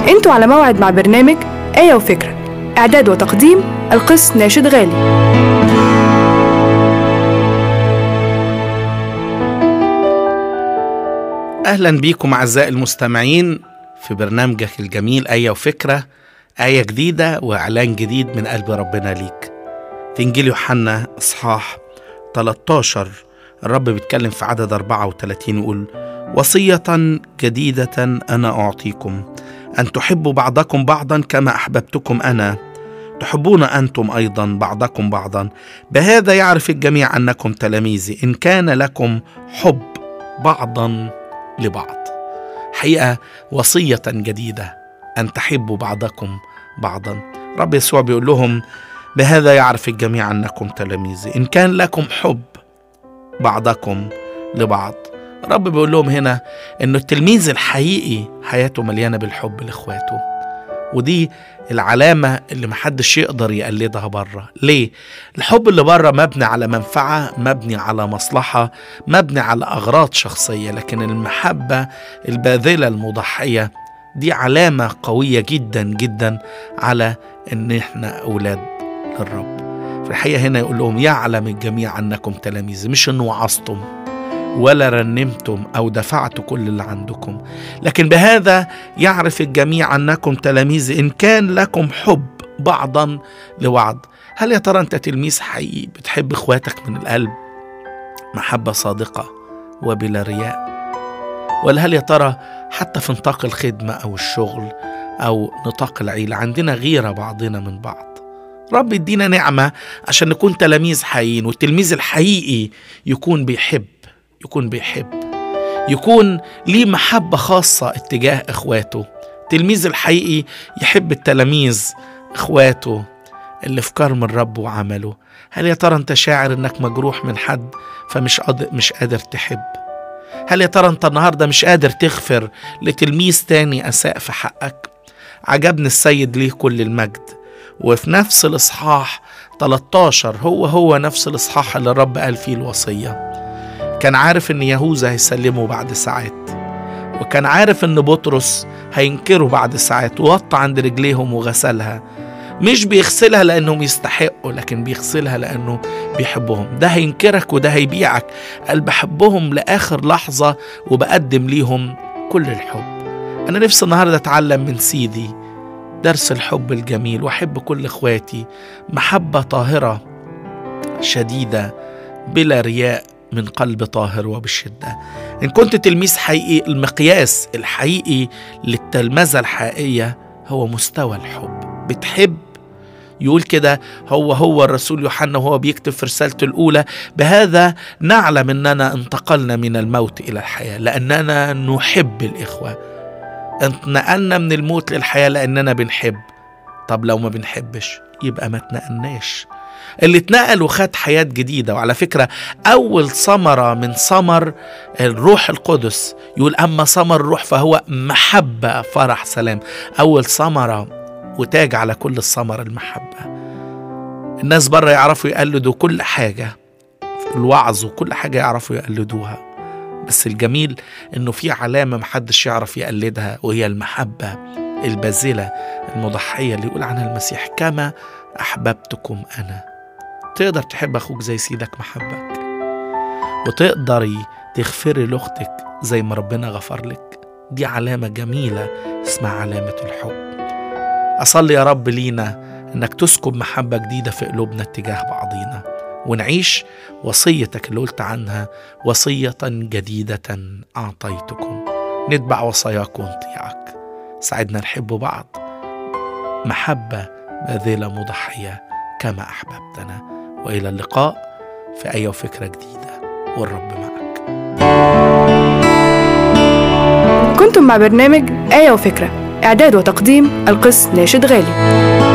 انتوا على موعد مع برنامج آية وفكرة إعداد وتقديم القس ناشد غالي أهلا بيكم أعزائي المستمعين في برنامجك الجميل آية وفكرة آية جديدة وإعلان جديد من قلب ربنا ليك في إنجيل يوحنا إصحاح 13 الرب بيتكلم في عدد 34 يقول وصية جديدة أنا أعطيكم أن تحبوا بعضكم بعضا كما أحببتكم أنا تحبون أنتم أيضا بعضكم بعضا بهذا يعرف الجميع أنكم تلاميذي إن كان لكم حب بعضا لبعض حقيقة وصية جديدة أن تحبوا بعضكم بعضا رب يسوع بيقول لهم بهذا يعرف الجميع أنكم تلاميذي إن كان لكم حب بعضكم لبعض رب بيقول لهم هنا انه التلميذ الحقيقي حياته مليانه بالحب لاخواته ودي العلامة اللي محدش يقدر يقلدها بره ليه؟ الحب اللي بره مبني على منفعة مبني على مصلحة مبني على أغراض شخصية لكن المحبة الباذلة المضحية دي علامة قوية جدا جدا على ان احنا أولاد للرب في الحقيقة هنا يقول لهم يعلم الجميع أنكم تلاميذ مش أنه وعظتم ولا رنمتم أو دفعت كل اللي عندكم لكن بهذا يعرف الجميع أنكم تلاميذ إن كان لكم حب بعضا لبعض هل يا ترى أنت تلميذ حقيقي بتحب إخواتك من القلب محبة صادقة وبلا رياء ولا هل يا ترى حتى في نطاق الخدمة أو الشغل أو نطاق العيلة عندنا غيرة بعضنا من بعض رب يدينا نعمة عشان نكون تلاميذ حقيقيين والتلميذ الحقيقي يكون بيحب يكون بيحب يكون ليه محبة خاصة اتجاه إخواته التلميذ الحقيقي يحب التلاميذ إخواته اللي في كرم الرب وعمله هل يا ترى أنت شاعر إنك مجروح من حد فمش قادر مش قادر تحب هل يا ترى أنت النهاردة مش قادر تغفر لتلميذ تاني أساء في حقك عجبني السيد ليه كل المجد وفي نفس الإصحاح 13 هو هو نفس الإصحاح اللي الرب قال فيه الوصية كان عارف ان يهوذا هيسلمه بعد ساعات وكان عارف ان بطرس هينكره بعد ساعات ووطى عند رجليهم وغسلها مش بيغسلها لانهم يستحقوا لكن بيغسلها لانه بيحبهم ده هينكرك وده هيبيعك قال بحبهم لاخر لحظه وبقدم ليهم كل الحب انا نفسي النهارده اتعلم من سيدي درس الحب الجميل واحب كل اخواتي محبه طاهره شديده بلا رياء من قلب طاهر وبالشدة إن كنت تلميذ حقيقي المقياس الحقيقي للتلمذة الحقيقية هو مستوى الحب بتحب يقول كده هو هو الرسول يوحنا وهو بيكتب في رسالته الأولى بهذا نعلم أننا انتقلنا من الموت إلى الحياة لأننا نحب الإخوة نقلنا من الموت للحياة لأننا بنحب طب لو ما بنحبش يبقى ما تنقلناش اللي اتنقل وخد حياة جديدة وعلى فكرة أول ثمرة من ثمر الروح القدس يقول أما ثمر الروح فهو محبة فرح سلام أول ثمرة وتاج على كل الثمر المحبة الناس بره يعرفوا يقلدوا كل حاجة الوعظ وكل حاجة يعرفوا يقلدوها بس الجميل انه في علامة محدش يعرف يقلدها وهي المحبة الباذلة المضحية اللي يقول عنها المسيح كما أحببتكم أنا تقدر تحب أخوك زي سيدك محبك وتقدري تغفري لأختك زي ما ربنا غفر لك دي علامة جميلة اسمها علامة الحب أصلي يا رب لينا إنك تسكب محبة جديدة في قلوبنا اتجاه بعضينا ونعيش وصيتك اللي قلت عنها وصية جديدة أعطيتكم نتبع وصاياك ونطيعك ساعدنا نحب بعض محبة باذلة مضحية كما أحببتنا وإلى اللقاء في أي فكرة جديدة والرب معك كنتم مع برنامج آية وفكرة إعداد وتقديم القس ناشد غالي